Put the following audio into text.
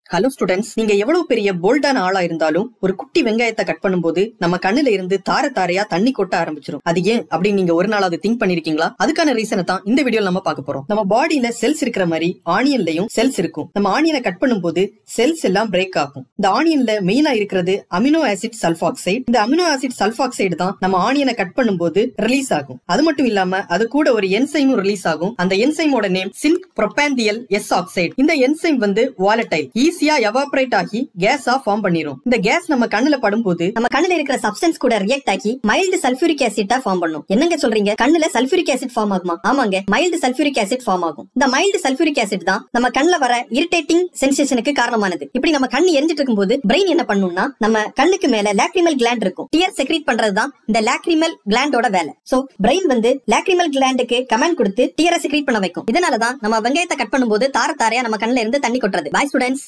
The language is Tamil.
ஹலோ ஸ்டூடெண்ட்ஸ் நீங்க எவ்வளவு பெரிய போல்டான ஆளா இருந்தாலும் ஒரு குட்டி வெங்காயத்தை கட் பண்ணும்போது நம்ம கண்ணுல இருந்து தார தாரையா தண்ணி கொட்ட ஆரம்பிச்சிடும் அது ஏன் அப்படின்னு நீங்க ஒரு நாளாவது திங்க் பண்ணிருக்கீங்களா அதுக்கான ரீசனை தான் இந்த வீடியோல நம்ம பார்க்க போறோம் நம்ம பாடியில செல்ஸ் இருக்கிற மாதிரி ஆனியன்லயும் செல்ஸ் இருக்கும் நம்ம ஆனியனை கட் பண்ணும்போது செல்ஸ் எல்லாம் பிரேக் ஆகும் இந்த ஆனியன்ல மெயினா இருக்கிறது அமினோ ஆசிட் சல்பாக்சைடு இந்த அமினோ ஆசிட் சல்பாக்சைடு தான் நம்ம ஆனியனை கட் பண்ணும்போது ரிலீஸ் ஆகும் அது மட்டும் இல்லாம அது கூட ஒரு என்சைமும் ரிலீஸ் ஆகும் அந்த என்சைமோட நேம் சில்க் ப்ரொபாந்தியல் எஸ் ஆக்சைடு இந்த என்சைம் வந்து வாலடைல் ஈஸியா எவாபரேட் ஆகி கேஸா ஃபார்ம் பண்ணிரும் இந்த கேஸ் நம்ம கண்ணுல படும்போது நம்ம கண்ணுல இருக்கிற சப்ஸ்டன்ஸ் கூட ரியாக்ட் ஆகி மைல்டு சல்ஃபியூரிக் ஆசிட்டா ஃபார்ம் பண்ணும் என்னங்க சொல்றீங்க கண்ணுல சல்ஃபியூரிக் ஆசிட் ஃபார்ம் ஆகுமா ஆமாங்க மைல்டு சல்ஃபியூரிக் ஆசிட் ஃபார்ம் ஆகும் இந்த மைல்டு சல்ஃபியூரிக் ஆசிட் தான் நம்ம கண்ணுல வர இரிட்டேட்டிங் சென்சேஷனுக்கு காரணமானது இப்படி நம்ம கண்ணு எரிஞ்சிட்டு இருக்கும்போது பிரெயின் என்ன பண்ணும்னா நம்ம கண்ணுக்கு மேல லாக்ரிமல் கிளாண்ட் இருக்கும் டியர் செக்ரீட் பண்றது தான் இந்த லாக்ரிமல் கிளாண்டோட வேலை சோ பிரெயின் வந்து லாக்ரிமல் கிளாண்டுக்கு கமாண்ட் கொடுத்து டியரை செக்ரீட் பண்ண வைக்கும் இதனால தான் நம்ம வெங்காயத்தை கட் பண்ணும்போது தார தாரையா நம்ம கண்ணுல இருந்து தண்ணி கொட்டுறது பாய் ஸ்டூடெண்ட்ஸ்